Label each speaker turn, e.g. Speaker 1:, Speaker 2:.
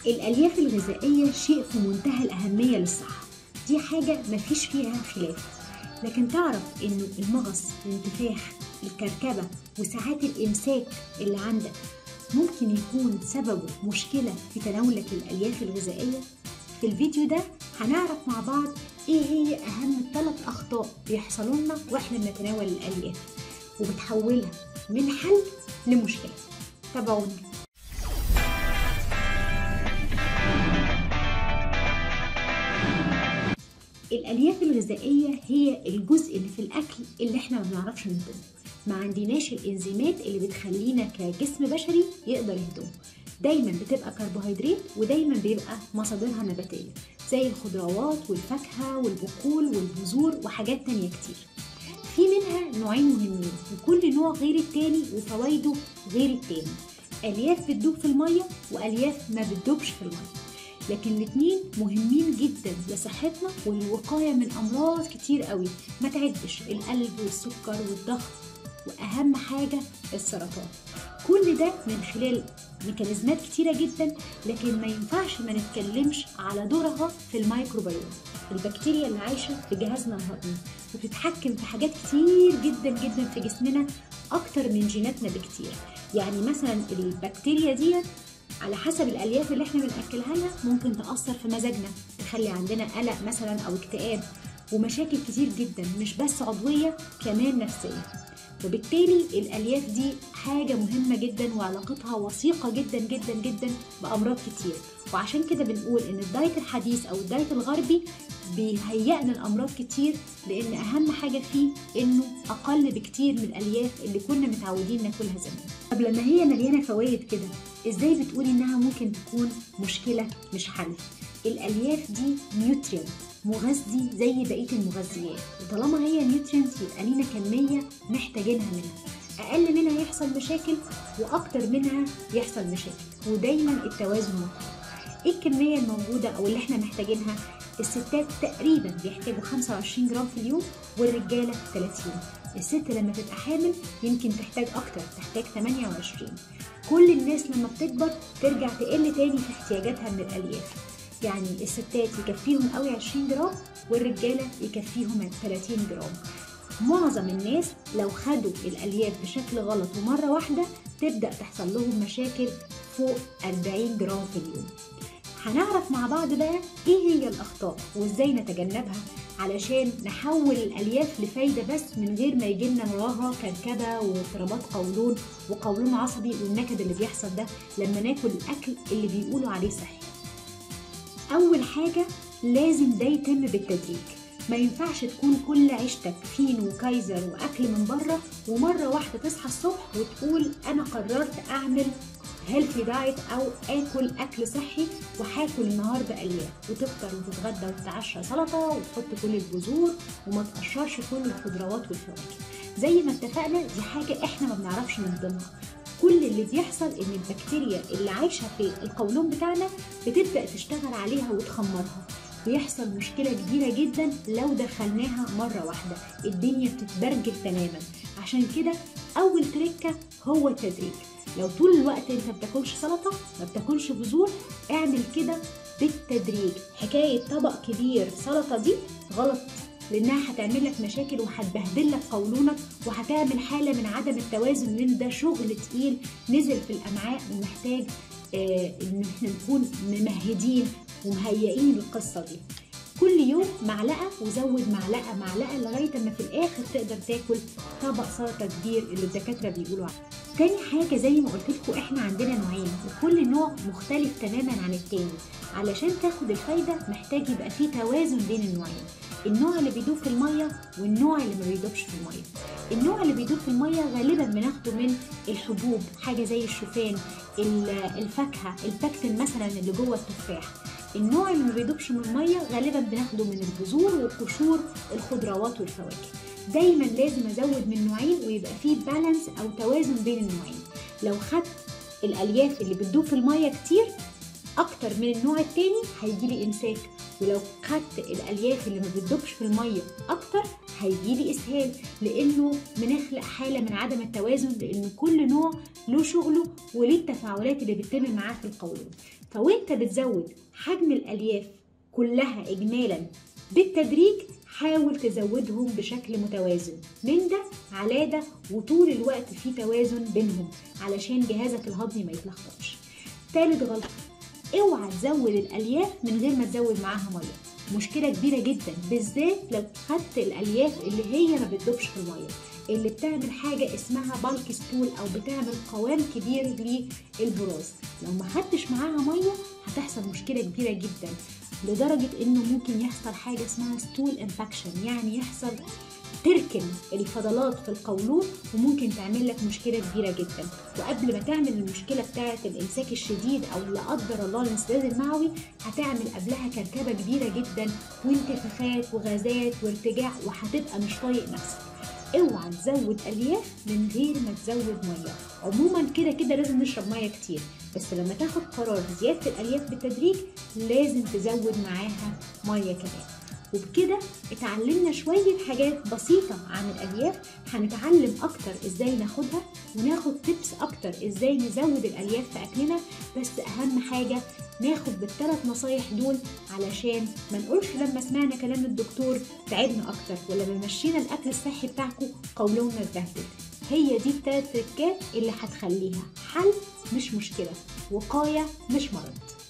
Speaker 1: الألياف الغذائية شيء في منتهى الأهمية للصحة دي حاجة مفيش فيها خلاف لكن تعرف إنه المغص الانتفاخ الكركبة وساعات الإمساك اللي عندك ممكن يكون سببه مشكلة في تناولك الألياف الغذائية في الفيديو ده هنعرف مع بعض إيه هي أهم ثلاث أخطاء بيحصلوا لنا وإحنا بنتناول الألياف وبتحولها من حل لمشكلة تابعونا الألياف الغذائية هي الجزء اللي في الأكل اللي احنا ما بنعرفش نهضمه ما عندناش الإنزيمات اللي بتخلينا كجسم بشري يقدر يهضمه دايما بتبقى كربوهيدرات ودايما بيبقى مصادرها نباتية زي الخضروات والفاكهة والبقول والبذور وحاجات تانية كتير في منها نوعين مهمين وكل نوع غير التاني وفوائده غير التاني ألياف بتدوب في المية وألياف ما بتدوبش في المية لكن الاتنين مهمين جدا لصحتنا والوقاية من أمراض كتير قوي ما تعدش القلب والسكر والضغط وأهم حاجة السرطان كل ده من خلال ميكانيزمات كتيرة جدا لكن ما ينفعش ما نتكلمش على دورها في الميكروبيوم البكتيريا اللي عايشة في جهازنا الهضمي وبتتحكم في حاجات كتير جدا جدا في جسمنا أكتر من جيناتنا بكتير يعني مثلا البكتيريا دي على حسب الالياف اللي احنا بناكلها لها ممكن تاثر في مزاجنا تخلي عندنا قلق مثلا او اكتئاب ومشاكل كتير جدا مش بس عضويه كمان نفسيه وبالتالي الالياف دي حاجه مهمه جدا وعلاقتها وثيقه جدا جدا جدا بامراض كتير وعشان كده بنقول ان الدايت الحديث او الدايت الغربي بيهيئنا لامراض كتير لان اهم حاجه فيه انه اقل بكتير من الالياف اللي كنا متعودين ناكلها زمان طب لما هي مليانه فوائد كده ازاي بتقولي انها ممكن تكون مشكله مش حل الالياف دي نيوترينت مغذي زي بقيه المغذيات وطالما هي نيوترينت يبقى لينا كميه محتاجينها منها اقل منها يحصل مشاكل واكتر منها يحصل مشاكل ودايما التوازن مطلوب ايه الكميه الموجوده او اللي احنا محتاجينها الستات تقريبا بيحتاجوا 25 جرام في اليوم والرجاله 30 الست لما تبقى حامل يمكن تحتاج اكتر تحتاج 28 كل الناس لما بتكبر ترجع تقل تاني في احتياجاتها من الالياف يعني الستات يكفيهم قوي 20 جرام والرجاله يكفيهم 30 جرام معظم الناس لو خدوا الالياف بشكل غلط ومره واحده تبدا تحصل لهم مشاكل فوق 40 جرام في اليوم هنعرف مع بعض بقى ايه هي الاخطاء وازاي نتجنبها علشان نحول الالياف لفايده بس من غير ما يجي لنا وراها كركبه واضطرابات قولون وقولون عصبي والنكد اللي بيحصل ده لما ناكل الاكل اللي بيقولوا عليه صحي اول حاجه لازم ده يتم بالتدريج ما ينفعش تكون كل عيشتك فين وكايزر واكل من بره ومره واحده تصحى الصبح وتقول انا قررت اعمل هيلثي دايت او اكل اكل صحي وهاكل النهارده الياف وتفطر وتتغدى وتتعشى سلطه وتحط كل البذور وما تقشرش كل الخضروات والفواكه زي ما اتفقنا دي حاجه احنا ما بنعرفش نهضمها كل اللي بيحصل ان البكتيريا اللي عايشه في القولون بتاعنا بتبدا تشتغل عليها وتخمرها بيحصل مشكلة كبيرة جدا لو دخلناها مرة واحدة الدنيا بتتبرجل تماما عشان كده أول تركة هو التدريج لو طول الوقت انت ما بتاكلش سلطه ما بتاكلش بذور اعمل كده بالتدريج حكايه طبق كبير سلطه دي غلط لانها هتعمل لك مشاكل وهتبهدل لك قولونك وهتعمل حاله من عدم التوازن لان ده شغل تقيل نزل في الامعاء ومحتاج آه ان احنا نكون ممهدين ومهيئين القصه دي كل يوم معلقه وزود معلقه معلقه لغايه ما في الاخر تقدر تاكل طبق سلطه كبير اللي الدكاتره بيقولوا عليه تاني حاجة زي ما قلت لكم احنا عندنا نوعين وكل نوع مختلف تماما عن التاني علشان تاخد الفايدة محتاج يبقى فيه توازن بين النوعين النوع اللي بيدوب في المية والنوع اللي ما بيدوبش في المية النوع اللي بيدوب في المية غالبا بناخده من الحبوب حاجة زي الشوفان الفاكهة الباكتين مثلا اللي جوه التفاح النوع اللي ما بيدوبش من المية غالبا بناخده من البذور وقشور الخضروات والفواكه دايما لازم ازود من نوعين ويبقى فيه بالانس او توازن بين النوعين لو خدت الالياف اللي بتدوب في الميه كتير اكتر من النوع التاني هيجيلي امساك ولو خدت الالياف اللي ما بتدوبش في الميه اكتر هيجيلي اسهال لانه بنخلق حاله من عدم التوازن لان كل نوع له شغله وليه التفاعلات اللي بتتم معاه في القولون فوانت بتزود حجم الالياف كلها اجمالا بالتدريج حاول تزودهم بشكل متوازن من ده على ده وطول الوقت في توازن بينهم علشان جهازك الهضمي ما يتلخبطش تالت غلطة اوعى تزود الالياف من غير ما تزود معاها ميه مشكله كبيره جدا بالذات لو خدت الالياف اللي هي ما بتدوبش في الميه اللي بتعمل حاجه اسمها بالك ستول او بتعمل قوام كبير للبراز لو ما خدتش معاها ميه هتحصل مشكله كبيره جدا لدرجه انه ممكن يحصل حاجه اسمها ستول انفكشن يعني يحصل تركن الفضلات في القولون وممكن تعمل لك مشكله كبيره جدا وقبل ما تعمل المشكله بتاعه الامساك الشديد او لا قدر الله الانسداد المعوي هتعمل قبلها كركبه كبيره جدا وانتفاخات وغازات وارتجاع وهتبقى مش طايق نفسك اوعى تزود الياف من غير ما تزود ميه عموما كده كده لازم نشرب ميه كتير بس لما تاخد قرار زياده الالياف بالتدريج لازم تزود معاها ميه كمان وبكده اتعلمنا شوية حاجات بسيطة عن الألياف هنتعلم أكتر إزاي ناخدها وناخد تبس أكتر إزاي نزود الألياف في أكلنا بس أهم حاجة ناخد بالثلاث نصايح دول علشان ما نقولش لما سمعنا كلام الدكتور تعبنا أكتر ولما مشينا الأكل الصحي بتاعكم قولونا اتبهدل هي دي التلات تركات اللي هتخليها حل مش مشكلة وقاية مش مرض